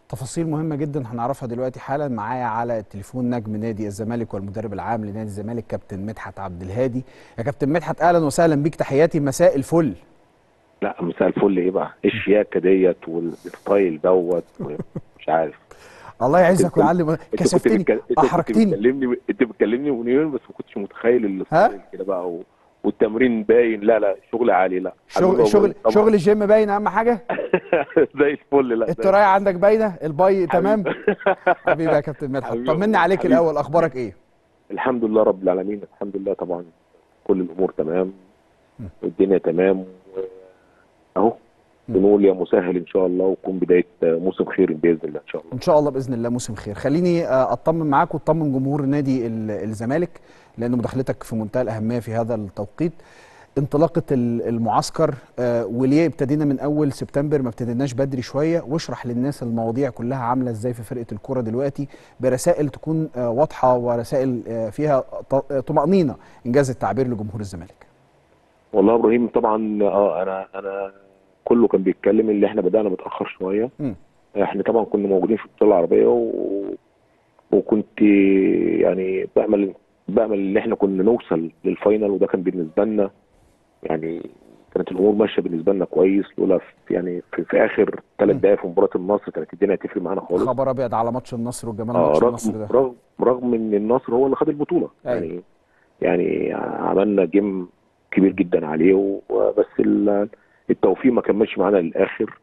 تفاصيل مهمة جدا هنعرفها دلوقتي حالا معايا على التليفون نجم نادي الزمالك والمدرب العام لنادي الزمالك كابتن مدحت عبد الهادي يا كابتن مدحت اهلا وسهلا بيك تحياتي مساء الفل لا مساء الفل ايه بقى ايه الشياكه ديت والستايل دوت مش عارف الله يعزك ويعلم انت كنت كسفتني بتكل- انت كنت احرجتني بتكلمني انت بتكلمني من يومين بس ما كنتش متخيل ها؟ الستايل كده بقى و... والتمرين باين لا لا شغل عالي لا حبيبي شغل شغل طبعا. شغل الجيم باين اهم حاجة زي الفل لا التراية عندك باينة الباي تمام حبيبي يا كابتن مدحت حبيبي طمني والله، عليك حبيبي. الاول اخبارك ايه الحمد لله رب العالمين الحمد لله طبعا كل الامور تمام والدنيا تمام و- اهو بنقول يا مسهل ان شاء الله وتكون بدايه موسم خير باذن الله ان شاء الله ان شاء الله باذن الله موسم خير خليني آه، اطمن معاك وتطمن جمهور نادي ال- الزمالك لان مداخلتك في منتهى الاهميه في هذا التوقيت انطلاقه ال- المعسكر آه، وليه ابتدينا من اول سبتمبر ما ابتديناش بدري شويه واشرح للناس المواضيع كلها عامله ازاي في فرقه الكوره دلوقتي برسائل تكون آه، واضحه ورسائل آه، فيها ط- آه، طمانينه انجاز التعبير لجمهور الزمالك والله يا ابراهيم طبعا اه انا انا كله كان بيتكلم اللي احنا بدانا متاخر شويه مم. احنا طبعا كنا موجودين في البطوله العربيه و... وكنت يعني بامل بامل ان احنا كنا نوصل للفاينل وده كان بالنسبه لنا يعني كانت الامور ماشيه بالنسبه لنا كويس لولا في يعني في, في اخر ثلاث مم. دقائق في مباراه النصر كانت الدنيا هتفرق معانا خالص خبر ابيض على ماتش النصر وجمال اه ماتش رغم النصر ده رغم رغم ان النصر هو اللي خد البطوله أيوة. يعني يعني عملنا جيم كبير جدا عليه وبس ال- التوفيق ما كملش معانا للاخر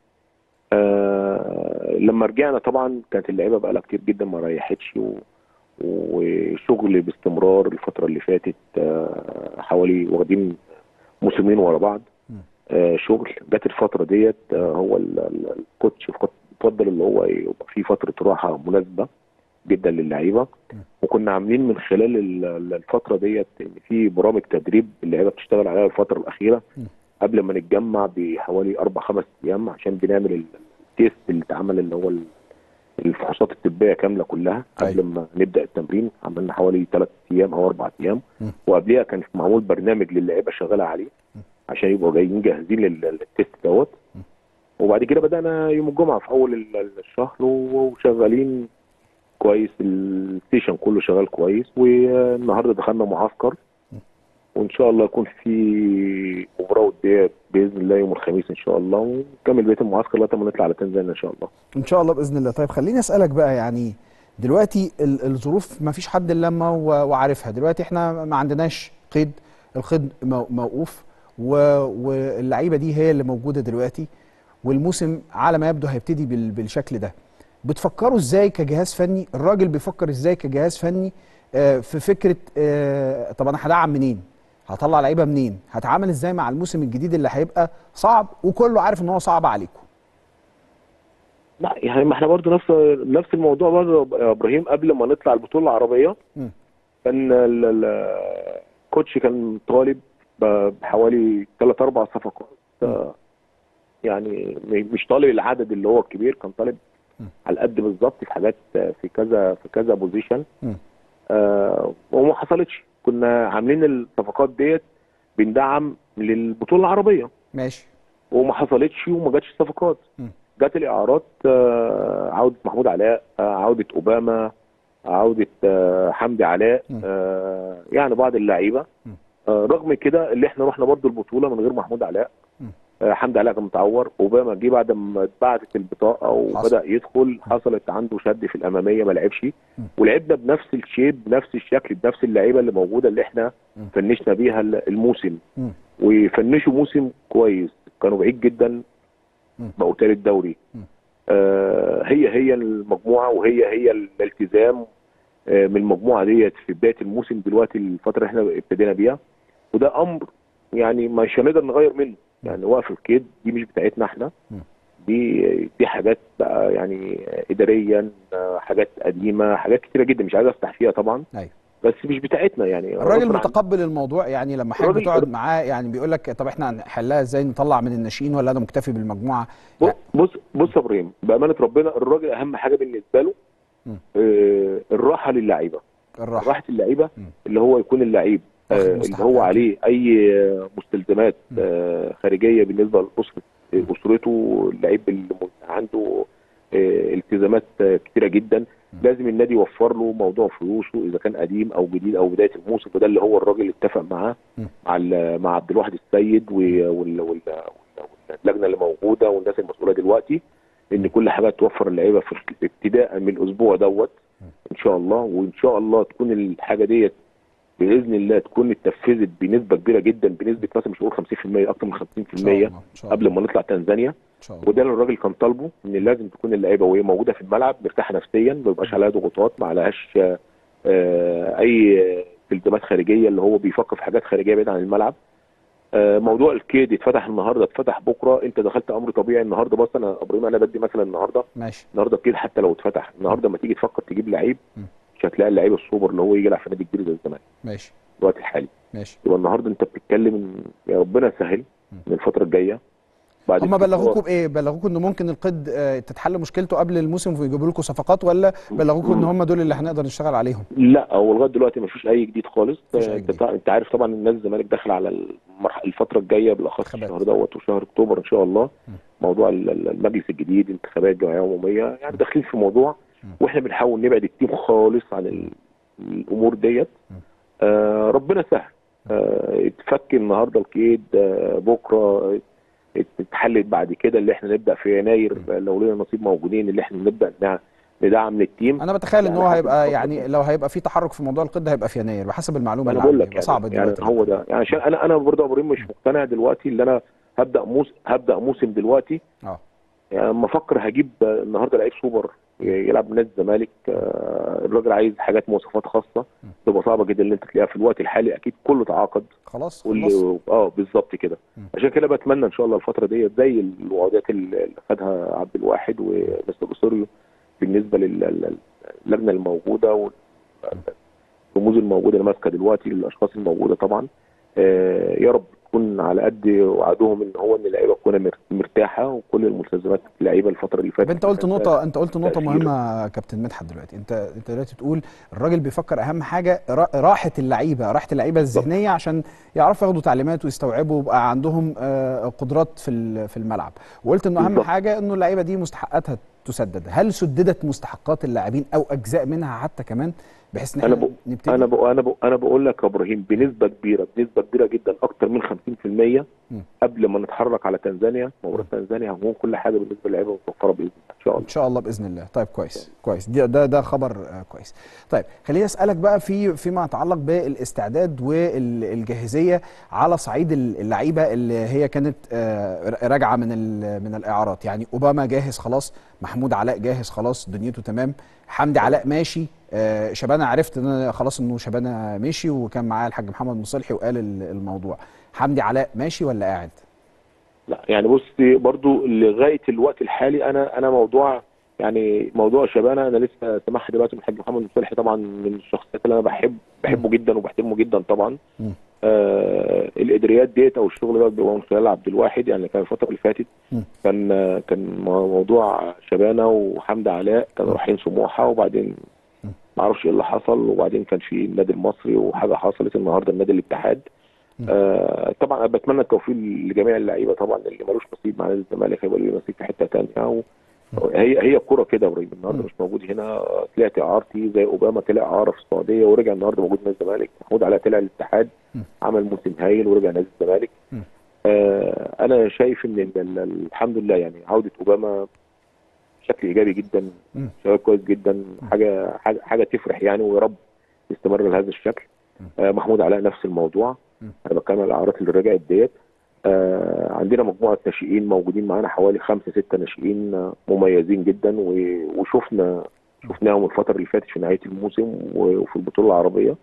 آه لما رجعنا طبعا كانت اللعيبه بقى لها كتير جدا ما ريحتش و- وشغل باستمرار الفتره اللي فاتت آه حوالي واخدين موسمين ورا بعض م. آه شغل جت الفتره ديت آه هو ال- ال- الكوتش فضل اللي هو يبقى في فتره راحه مناسبه جدا للعيبه وكنا عاملين من خلال ال- ال- الفتره ديت ان في برامج تدريب اللعيبه بتشتغل عليها الفتره الاخيره م. قبل ما نتجمع بحوالي اربع خمس ايام عشان بنعمل ال- التيست اللي اتعمل اللي هو ال- الفحوصات الطبيه كامله كلها قبل أيوة. ما نبدا التمرين عملنا حوالي ثلاث ايام او اربع ايام م. وقبلها كان معمول برنامج للعيبه شغاله عليه عشان يبقوا جايين جاهزين لل- للتيست دوت وبعد كده بدانا يوم الجمعه في اول ال- ال- الشهر وشغالين كويس الستيشن كله شغال كويس والنهارده دخلنا معسكر وان شاء الله يكون في مباراه وديه باذن الله يوم الخميس ان شاء الله ونكمل بقيه المعسكر لغايه ما نطلع على تنزانيا ان شاء الله ان شاء الله باذن الله طيب خليني اسالك بقى يعني دلوقتي ال- الظروف ما فيش حد الا لما و- وعارفها دلوقتي احنا ما عندناش قيد القيد مو- موقوف و- واللعيبه دي هي اللي موجوده دلوقتي والموسم على ما يبدو هيبتدي بال- بالشكل ده بتفكروا ازاي كجهاز فني الراجل بيفكر ازاي كجهاز فني آه، في فكره آه، طب انا هدعم منين هطلع لعيبه منين هتعامل ازاي مع الموسم الجديد اللي هيبقى صعب وكله عارف ان هو صعب عليكم لا يعني ما احنا برضه نفس نفس الموضوع برضه يا ابراهيم قبل ما نطلع البطوله العربيه مم. كان ال- ال- الكوتش كان طالب ب- بحوالي ثلاث اربع صفقات آه، يعني م- مش طالب العدد اللي هو الكبير كان طالب مم. على قد بالظبط في حاجات آه، في كذا في كذا بوزيشن مم. آه وما حصلتش كنا عاملين الصفقات ديت بندعم للبطوله العربيه ماشي وما حصلتش وما جاتش الصفقات مم. جات الاعارات آه، عوده محمود علاء آه، عوده اوباما عوده آه، حمدي علاء مم. آه، يعني بعض اللعيبه مم. آه، رغم كده اللي احنا رحنا برضو البطوله من غير محمود علاء مم. آه، حمدي علاء كان متعور اوباما جه بعد ما اتبعتت البطاقه وبدا يدخل حصلت عنده شد في الاماميه ما لعبش ولعبنا بنفس الشيب بنفس الشكل بنفس اللعيبه اللي موجوده اللي احنا مم. فنشنا بيها الموسم مم. وفنشوا موسم كويس كانوا بعيد جدا مم. بقوا تالت دوري مم. آه هي هي المجموعه وهي هي الالتزام آه من المجموعه ديت في بدايه الموسم دلوقتي الفتره اللي احنا ابتدينا بيها وده امر يعني مش هنقدر نغير منه يعني وقف القيد دي مش بتاعتنا احنا مم. دي دي حاجات بقى يعني اداريا آه، حاجات قديمه حاجات كتيره جدا مش عايز افتح فيها طبعا ايوه بس مش بتاعتنا يعني الراجل غصب عن- متقبل الموضوع يعني لما حضرتك الراجل- بتقعد معاه يعني بيقول لك طب احنا هنحلها ازاي نطلع من الناشئين ولا انا مكتفي بالمجموعه بص بص بص يا ابراهيم بامانه ربنا الراجل اهم حاجه بالنسبه له مم. آه الراحه للعيبه الراحه راحه اللعيبه مم. اللي هو يكون اللعيب آه واخد اللي مستحقاته. هو عليه اي آه، مستلزمات مم. آه خارجيه بالنسبه لاسره اسرته اللعيب اللي عنده آه، التزامات آه، كتيره جدا لازم النادي يوفر له موضوع فلوسه اذا كان قديم او جديد او بدايه الموسم وده اللي هو الراجل اتفق معاه م. مع ال- مع عبد الواحد السيد و- وال- وال- وال- واللجنه اللي موجوده والناس المسؤوله دلوقتي ان كل حاجه توفر اللعيبه في ابتداء من الاسبوع دوت ان شاء الله وان شاء الله تكون الحاجه ديت باذن الله تكون اتنفذت بنسبه كبيره جدا بنسبه مثلا مش هقول 50% اكتر من 50% إن شاء الله، إن شاء الله. قبل ما نطلع تنزانيا ان شاء الله وده اللي الراجل كان طالبه ان لازم تكون اللعيبه وهي موجوده في الملعب مرتاحه نفسيا ما يبقاش عليها ضغوطات ما عليهاش آه، آه، اي التزامات خارجيه اللي هو بيفكر في حاجات خارجيه بعيد عن الملعب آه، موضوع الكيد اتفتح النهارده اتفتح بكره انت دخلت امر طبيعي النهارده بص انا ابراهيم انا بدي مثلا النهارده ماشي النهارده الكيد حتى لو اتفتح النهارده لما تيجي تفكر تجيب لعيب م. مش هتلاقي اللعيب السوبر اللي هو يجي يلعب في نادي كبير زي الزمالك ماشي في الوقت الحالي ماشي يبقى النهارده انت بتتكلم ان يا ربنا يسهل من الفتره الجايه بعد هم الكيد بلغوكم هو- بايه؟ بلغوكم ان ممكن القيد آه، تتحل مشكلته قبل الموسم ويجيبوا لكم صفقات ولا بلغوكم ان هم دول اللي هنقدر نشتغل عليهم؟ لا هو لغايه دلوقتي ما فيش اي جديد خالص مفيش أي انت جديد. تع- انت عارف طبعا الناس الزمالك داخل على المرح- الفتره الجايه بالاخص انتخابات. الشهر دوت وشهر اكتوبر ان شاء الله موضوع ال- ال- المجلس الجديد انتخابات جمعيه عموميه يعني داخلين في موضوع واحنا بنحاول نبعد التيم خالص عن ال- الامور ديت آه ربنا سهل آه اتفك النهارده الكيد آه بكره اتحلت بعد كده اللي احنا نبدا في يناير لو لنا نصيب موجودين اللي احنا نبدا ندع- ندعم للتيم انا بتخيل ان يعني هو حسب هيبقى الفترة يعني لو هيبقى في تحرك في موضوع القيد هيبقى في يناير بحسب المعلومه انا اللي بقول عندي لك يبقى يعني, صعب يعني دلوقتي هو ده يعني عشان انا انا برضه ابراهيم مش مقتنع دلوقتي اللي انا هبدا موسم هبدا موسم دلوقتي اه يعني لما افكر هجيب النهارده لعيب سوبر يلعب من نادي الزمالك آه، الراجل عايز حاجات مواصفات خاصه تبقى صعبه جدا اللي انت تلاقيها في الوقت الحالي اكيد كله تعاقد خلاص خلاص واللي اه بالظبط كده مم. عشان كده بتمنى ان شاء الله الفتره ديت زي الوعودات اللي خدها عبد الواحد ومستر بوسوريو بالنسبه لل- للجنه الموجوده والرموز الموجوده اللي ماسكه دلوقتي الاشخاص الموجوده طبعا آه يا رب تكون على قد وعدهم ان هو ان اللعيبه تكون مر- مرتاحه وكل الملتزمات اللعيبه الفتره اللي طب فاتت انت قلت نقطة انت قلت نقطة تأثير. مهمة يا كابتن مدحت دلوقتي انت انت دلوقتي تقول الراجل بيفكر اهم حاجة را- راحة اللعيبة راحة اللعيبة الذهنية عشان يعرفوا ياخدوا تعليمات ويستوعبوا ويبقى عندهم آه، قدرات في ال- في الملعب وقلت انه اهم بالظبط. حاجة انه اللعيبة دي مستحقاتها تسدد هل سددت مستحقات اللاعبين او اجزاء منها حتى كمان بحيث ان انا احنا بق... نبتدي انا بق... انا بق... انا بقول لك يا ابراهيم بنسبه كبيره بنسبه كبيره جدا اكتر من 50% مم. قبل ما نتحرك على تنزانيا مباراه تنزانيا هنكون كل حاجه بالنسبه للعيبه متوفره باذن الله ان شاء الله ان شاء الله باذن الله طيب كويس كويس ده ده, ده خبر آه، كويس طيب خليني اسالك بقى في فيما يتعلق بالاستعداد والجاهزيه على صعيد اللعيبه اللي هي كانت آه، راجعه من ال- من الاعارات يعني اوباما جاهز خلاص محمود علاء جاهز خلاص دنيته تمام حمدي علاء ماشي آه، شبانه عرفت ان أنا خلاص انه شبانه مشي وكان معاه الحاج محمد مصلحي وقال ال- الموضوع حمدي علاء ماشي ولا قاعد لا يعني بص برضو لغايه الوقت الحالي انا انا موضوع يعني موضوع شبانه انا لسه سامعها دلوقتي من الحاج محمد مصلحي طبعا من الشخصيات اللي انا بحب بحبه جدا وبحترمه جدا طبعا مم. آه الاداريات ديت او الشغل ده بيبقى من خلال عبد الواحد يعني كان الفتره اللي فاتت مم. كان آه، كان مو- موضوع شبانه وحمد علاء كانوا رايحين سموحه وبعدين ما اعرفش ايه اللي حصل وبعدين كان في النادي المصري وحاجه حصلت النهارده النادي الاتحاد آه طبعا أنا بتمنى التوفيق لجميع اللعيبه طبعا اللي ملوش نصيب مع نادي الزمالك هيبقى له نصيب في حته ثانيه و... هي هي الكوره كده يا ابراهيم النهارده مش موجود هنا طلعت اعارتي زي اوباما طلع اعاره في السعوديه ورجع النهارده موجود نادي الزمالك محمود علاء طلع الاتحاد عمل موسم هايل ورجع نادي الزمالك م. آه انا شايف ان ال- ال- الحمد لله يعني عوده اوباما بشكل ايجابي جدا م. شباب كويس جدا حاجه حاجه حاجه تفرح يعني ويا رب يستمر بهذا الشكل آه محمود علاء نفس الموضوع م. انا بتكلم على الاعارات اللي رجعت ديت آه عندنا مجموعه ناشئين موجودين معانا حوالي خمسه سته ناشئين آه، مميزين جدا و- وشفنا شفناهم الفتره اللي فاتت في نهايه الموسم و- وفي البطوله العربيه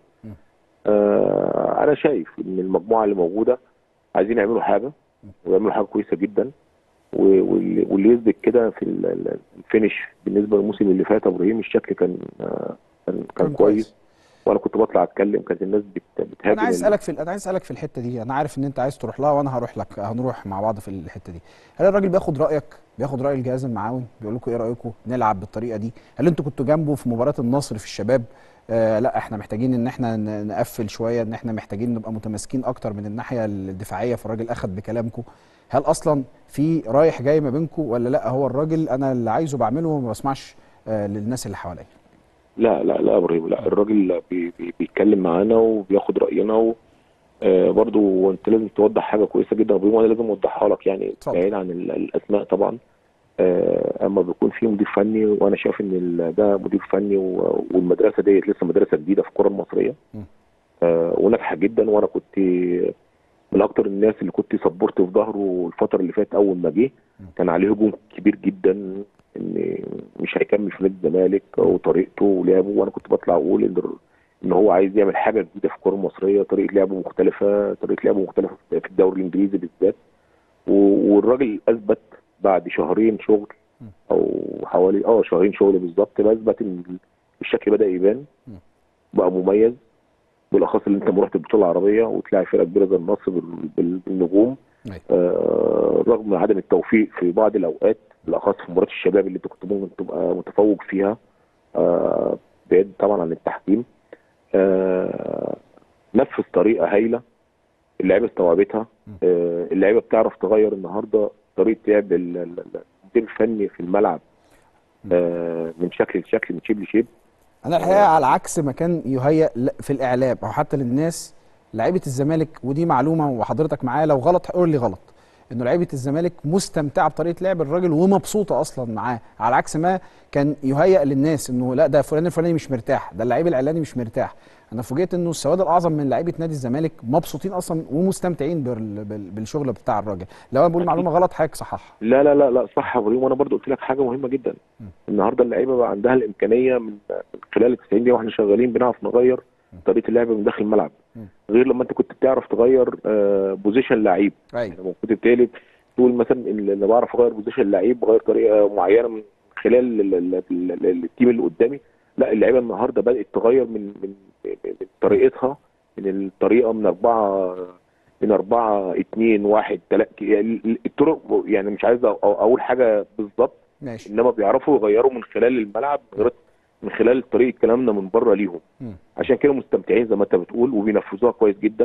آه انا شايف ان المجموعه اللي موجوده عايزين يعملوا حاجه ويعملوا حاجه كويسه جدا و- واللي واللي يثبت كده في ال- ال- الفينش بالنسبه للموسم اللي فات يا ابراهيم الشكل كان آه كان كان كويس وانا كنت بطلع اتكلم كانت الناس بت- بتهاجم انا عايز ال- اسالك في انا عايز اسالك في الحته دي انا عارف ان انت عايز تروح لها وانا هروح لك هنروح مع بعض في الحته دي هل الراجل بياخد رايك بياخد راي الجهاز المعاون بيقول لكم ايه رايكم نلعب بالطريقه دي هل انتوا كنتوا جنبه في مباراه النصر في الشباب آه لا احنا محتاجين ان احنا ن- نقفل شويه ان احنا محتاجين نبقى متماسكين اكتر من الناحيه الدفاعيه فالراجل اخد بكلامكم هل اصلا في رايح جاي ما بينكم ولا لا هو الراجل انا اللي عايزه بعمله وما بسمعش آه للناس اللي حواليا لا لا لا يا ابراهيم لا الراجل بي بي بيتكلم معانا وبياخد راينا و آه برضو انت لازم توضح حاجه كويسه جدا يا ابراهيم وانا لازم اوضحها لك يعني اتفضل. بعيد عن ال- الاسماء طبعا آه اما بيكون في مدير فني وانا شايف ان ال- ده مدير فني و- والمدرسه ديت لسه مدرسه جديده في الكره المصريه م. آه وناجحه جدا وانا كنت من اكتر الناس اللي كنت سبورت في ظهره الفتره اللي فاتت اول ما جه كان عليه هجوم كبير جدا ان مش هيكمل في نادي الزمالك وطريقته ولعبه وانا كنت بطلع اقول ان ان هو عايز يعمل حاجه جديده في الكره المصريه طريقه لعبه مختلفه طريقه لعبه مختلفه في الدوري الانجليزي بالذات و- والراجل اثبت بعد شهرين شغل او حوالي اه شهرين شغل بالظبط اثبت ان الشكل بدا يبان بقى مميز بالاخص اللي انت لما رحت البطوله العربيه وتلاعب فرقه كبيره زي النصر بال- بال- بالنجوم أيوة. آه، رغم عدم التوفيق في بعض الاوقات بالاخص في مباراه الشباب اللي انت كنت ممكن تبقى متفوق فيها آه، بعيد طبعا عن التحكيم آه، نفذ طريقه هايله اللعيبه استوعبتها آه، اللعيبه بتعرف تغير النهارده طريقه لعب ال- ال- ال- المدير الفني في الملعب آه، من شكل لشكل من شيب لشيب انا الحقيقه على عكس ما كان يهيأ ل- في الاعلام او حتى للناس لعيبه الزمالك ودي معلومه وحضرتك معايا لو غلط قول لي غلط انه لعيبه الزمالك مستمتعه بطريقه لعب الراجل ومبسوطه اصلا معاه على عكس ما كان يهيأ للناس انه لا ده فلان الفلاني مش مرتاح ده اللعيب الاعلاني مش مرتاح انا فوجئت انه السواد الاعظم من لعيبه نادي الزمالك مبسوطين اصلا ومستمتعين بال- بال- بالشغل بتاع الراجل لو انا بقول معلومه غلط حضرتك صححها لا لا لا لا صح يا ابراهيم وانا برضو قلت لك حاجه مهمه جدا النهارده اللعيبه بقى عندها الامكانيه من من خلال ال 90 دقيقه واحنا شغالين بنعرف نغير طريقه اللعب من داخل الملعب غير لما انت كنت بتعرف تغير آه، بوزيشن لعيب ايوه لما كنت بتقلب تقول مثلا ان انا بعرف اغير بوزيشن لعيب بغير طريقه معينه من خلال ال- ال- ال- ال- التيم اللي قدامي لا اللعيبه النهارده بدات تغير من من من طريقتها من الطريقه من اربعه من أربعة اتنين واحد تلاتة يعني الطرق يعني مش عايز أ- أقول حاجة بالظبط ماشي إنما بيعرفوا يغيروا من خلال الملعب غير- من خلال طريقة كلامنا من بره ليهم مم. عشان كده مستمتعين زي ما أنت بتقول وبينفذوها كويس جدا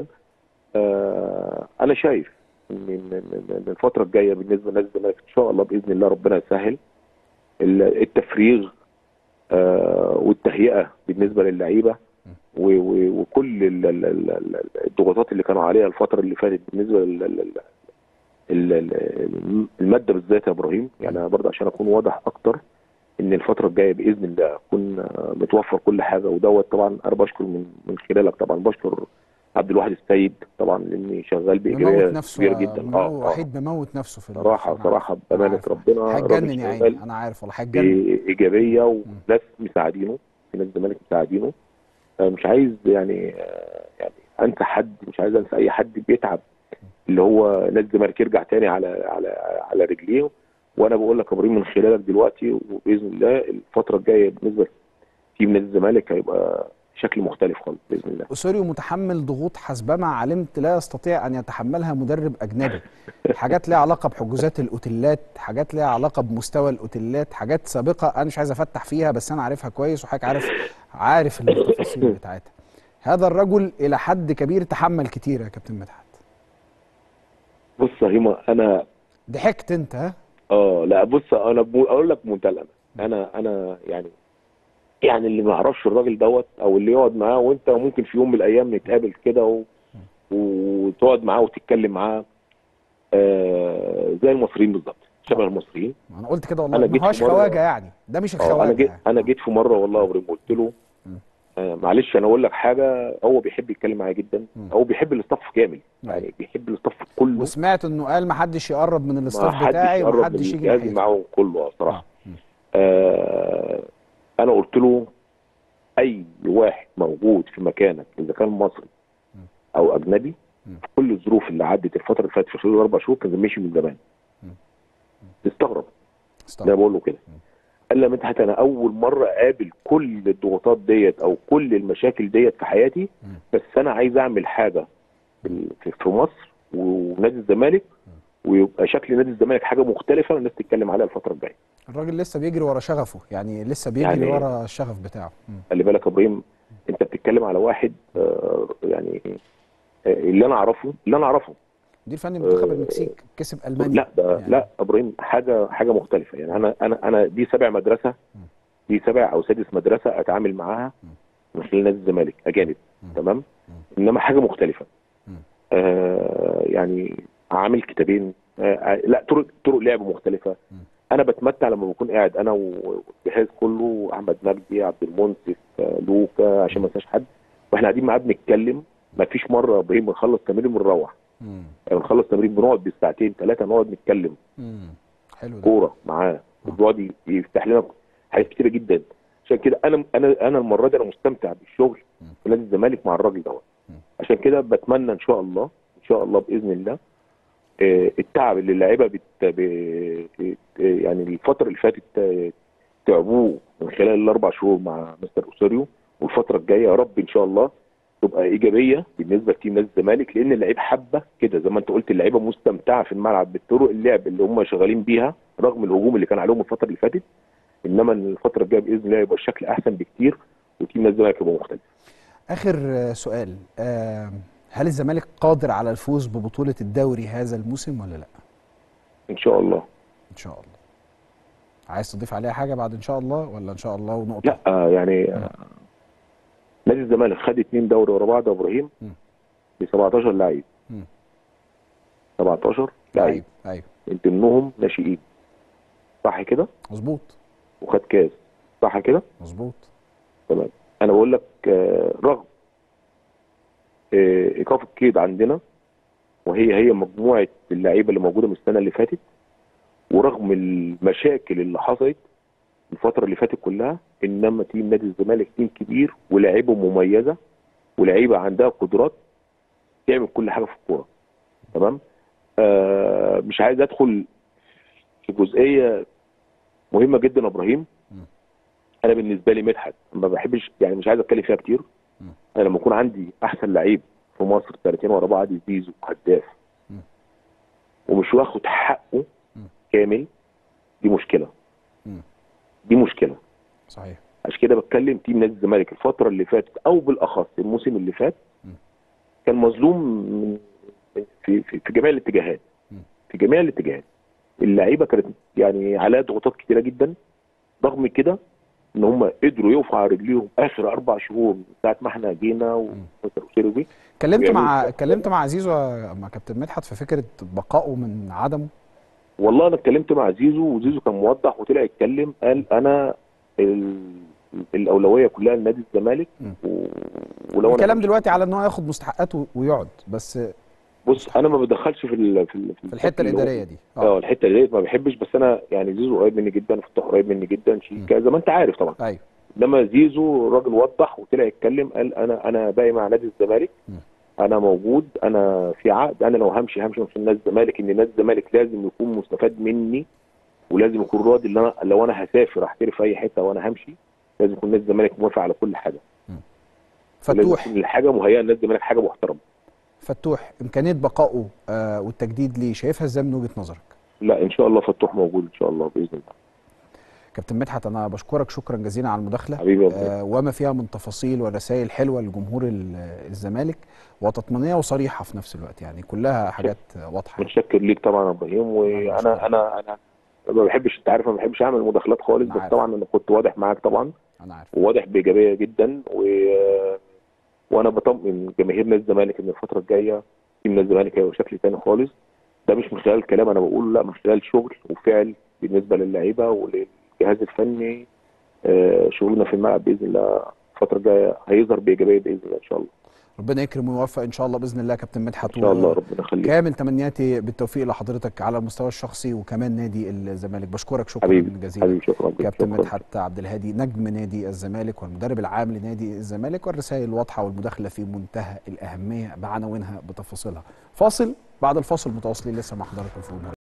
آه أنا شايف إن إن- إن- إن الفترة الجاية بالنسبة لنادي الزمالك إن شاء الله بإذن الله ربنا يسهل ال- التفريغ آه والتهيئة بالنسبة للعيبة و- و- وكل ال- ال- ال- ال- الضغوطات اللي كانوا عليها الفتره اللي فاتت بالنسبه لل- لل- ال- ال- الماده بالذات يا ابراهيم يعني أنا برضه عشان اكون واضح اكتر ان الفتره الجايه باذن الله اكون آه، متوفر كل حاجه ودوت طبعا انا بشكر من من خلالك طبعا بشكر عبد الواحد السيد طبعا لاني شغال بايجابيه مموت نفسه كبيره يا- جدا مموت- اه آه. وحيد بموت نفسه في ال- صراحه أنا صراحه عارف. أنا بامانه عارف. ربنا هيتجنن راجل يا عيني شغال انا عارف والله هيتجنن بايجابيه وناس مساعدينه في ناس الزمالك مساعدينه آه، مش عايز يعني آه، يعني انسى حد مش عايز انسى اي حد بيتعب اللي هو نادي الزمالك يرجع تاني على على على رجليه وانا بقول لك يا ابراهيم من خلالك دلوقتي وباذن الله الفتره الجايه بالنسبه لتيم نادي الزمالك هيبقى شكل مختلف خالص باذن الله اسوريو متحمل ضغوط حسبما علمت لا يستطيع ان يتحملها مدرب اجنبي حاجات ليها علاقه بحجوزات الاوتيلات حاجات ليها علاقه بمستوى الاوتيلات حاجات سابقه انا مش عايز افتح فيها بس انا عارفها كويس وحضرتك عارف عارف التفاصيل بتاعتها هذا الرجل الى حد كبير تحمل كتير يا كابتن مدحت بص يا هيما انا ضحكت انت ها اه لا بص انا بقول- اقول لك بمنتهى الامانه انا انا يعني يعني اللي ما يعرفش الراجل دوت او اللي يقعد معاه وانت ممكن في يوم من الايام نتقابل كده و... وتقعد معاه وتتكلم معاه آه زي المصريين بالظبط شبه المصريين ما انا قلت كده والله أنا ما جيت هوش في مرة- خواجه يعني ده مش اه انا الخواجه جيت يعني. انا جيت في مره والله يا ابراهيم قلت له آه معلش انا اقول لك حاجه هو بيحب يتكلم معايا جدا مم. هو بيحب الاستاف كامل أيوة. يعني بيحب الاستاف كله وسمعت انه قال ما حدش يقرب من ما الاستاف حدش بتاعي يقرب وما حدش من يجي جهازي ناحيتي معاهم كله آه، صراحه آه. مم. آه انا قلت له اي واحد موجود في مكانك اذا كان مصري او اجنبي مم. في كل الظروف اللي عدت الفتره اللي فاتت في خلال اربع شهور كان مشي من زمان مم. استغرب استغرب. ده بقول له كده قال لي مدحت انا اول مره اقابل كل الضغوطات ديت او كل المشاكل ديت في حياتي بس انا عايز اعمل حاجه في- في في مصر ونادي الزمالك ويبقى شكل نادي الزمالك حاجه مختلفه والناس تتكلم عليها الفتره الجايه الراجل لسه بيجري ورا شغفه يعني لسه بيجري يعني- ورا الشغف بتاعه مم. خلي بالك يا ابراهيم انت بتتكلم على واحد آه، يعني آه، اللي انا اعرفه اللي انا اعرفه مدير فني منتخب آه، المكسيك كسب المانيا لا ده يعني. لا ابراهيم حاجه حاجه مختلفه يعني انا انا انا دي سبع مدرسه دي سبع او سادس مدرسه اتعامل معاها من خلال نادي الزمالك اجانب تمام انما حاجه مختلفه آه يعني عامل كتابين آه لا طرق طرق لعب مختلفه انا بتمتع لما بكون قاعد انا والجهاز كله احمد مجدي عبد المنصف آه لوكا عشان ما انساش حد واحنا قاعدين معاه بنتكلم ما فيش مره يا ابراهيم بنخلص تمرين بنروح مم. يعني بنخلص تمرين بنقعد بالساعتين ثلاثه نقعد نتكلم مم. حلو ده كوره معاه وبيقعد ي- يفتح لنا حاجات كتيره جدا عشان كده انا انا انا المره دي انا مستمتع بالشغل في نادي الزمالك مع الراجل دوت عشان كده بتمنى ان شاء الله ان شاء الله باذن الله آه، التعب اللي اللعيبه بت... ب... آه، يعني الفتره اللي فاتت آه، تعبوه من خلال الاربع شهور مع مستر اوسوريو والفتره الجايه يا رب ان شاء الله تبقى ايجابيه بالنسبه لتيم نادي الزمالك لان اللعيبه حابه كده زي ما انت قلت اللعيبه مستمتعه في الملعب بالطرق اللعب اللي هم شغالين بيها رغم الهجوم اللي كان عليهم الفتره اللي فاتت انما الفتره الجايه باذن الله يبقى الشكل احسن بكتير وتيم نادي الزمالك يبقى مختلف اخر آه، سؤال آه، هل الزمالك قادر على الفوز ببطوله الدوري هذا الموسم ولا لا ان شاء الله ان شاء الله عايز تضيف عليها حاجه بعد ان شاء الله ولا ان شاء الله ونقطه لا آه، يعني آه، نادي الزمالك خد اتنين دوري ورا بعض يا ابراهيم مم. ب 17 لعيب مم. 17 لعيب ايوه ايوه من ضمنهم ناشئين صح كده مظبوط وخد كاس صح كده مظبوط تمام انا بقول لك آه، رغم آه، ايقاف القيد عندنا وهي هي مجموعه اللعيبه اللي موجوده من السنه اللي فاتت ورغم المشاكل اللي حصلت الفتره اللي فاتت كلها انما تيم نادي الزمالك تيم كبير ولاعيبه مميزه ولاعيبه عندها قدرات تعمل كل حاجه في الكوره تمام آه مش عايز ادخل في جزئيه مهمه جدا يا ابراهيم انا بالنسبه لي مدحت ما بحبش يعني مش عايز اتكلم فيها كتير انا لما يكون عندي احسن لعيب في مصر سنتين ورا بعض زيزو هداف ومش واخد حقه كامل دي مشكله مم. دي مشكله صحيح عشان كده بتكلم تيم نادي الزمالك الفتره اللي فاتت او بالاخص الموسم اللي فات مم. كان مظلوم من من- في في, في جميع الاتجاهات مم. في جميع الاتجاهات اللعيبه كانت يعني عليها ضغوطات كتيره جدا رغم كده ان هم قدروا يقفوا على رجليهم اخر اربع شهور من ساعه ما احنا جينا ومستر اوسيرو جه اتكلمت ويعملوا مع كده. اتكلمت مع زيزو مع كابتن مدحت في فكره بقائه من عدمه والله انا اتكلمت مع زيزو وزيزو كان موضح وطلع يتكلم قال انا ال... الاولويه كلها لنادي الزمالك مم. و... ولو الكلام انا دلوقتي على ان هو ياخد مستحقاته ويقعد بس بص انا ما بدخلش في ال... في, ال... في الحته اللي هو- الاداريه دي اه الحته دي ما بحبش بس انا يعني زيزو قريب مني جدا فتوح قريب مني جدا شيكا زي ما انت عارف طبعا ايوه انما زيزو الراجل وضح وطلع يتكلم قال انا انا باقي مع نادي الزمالك م. انا موجود انا في عقد انا لو همشي همشي من نادي الزمالك ان نادي الزمالك لازم يكون مستفاد مني ولازم يكون راضي ان انا لو انا هسافر احترف في اي حته وانا همشي لازم يكون نادي الزمالك موافق على كل حاجه لازم فتوح يكون الحاجه مهيئه لنادي الزمالك حاجه محترمه فتوح امكانيه بقائه آه والتجديد ليه شايفها ازاي من وجهه نظرك لا ان شاء الله فتوح موجود ان شاء الله باذن الله كابتن مدحت انا بشكرك شكرا جزيلا على المداخله حبيبي يا أبو. آه وما فيها من تفاصيل ورسائل حلوه لجمهور ال- الزمالك وتطمينيه وصريحه في نفس الوقت يعني كلها حاجات واضحه متشكر ليك طبعا يا ابراهيم وانا انا انا ما بحبش انت عارف ما بحبش اعمل مداخلات خالص أنا بس عارف. طبعا انا كنت واضح معاك طبعا انا عارف وواضح بايجابيه جدا و... وانا بطمن جماهير نادي الزمالك ان الفتره الجايه تيم نادي الزمالك هيبقى شكل تاني خالص ده مش من خلال كلام انا بقوله لا من خلال شغل وفعل بالنسبه للعيبه وللجهاز الفني آه، شغلنا في الملعب باذن الله الفتره الجايه هيظهر بايجابيه باذن الله ان شاء الله ربنا يكرم ويوفق ان شاء الله باذن الله كابتن مدحت ان شاء الله و- ربنا يخليك كامل تمنياتي بالتوفيق لحضرتك على المستوى الشخصي وكمان نادي الزمالك بشكرك شكرا حبيبي جزيلا حبيبي شكرا كابتن شكراً. مدحت عبد الهادي نجم نادي الزمالك والمدرب العام لنادي الزمالك والرسائل واضحه والمداخله في منتهى الاهميه بعناوينها بتفاصيلها فاصل بعد الفاصل متواصلين لسه مع حضراتكم في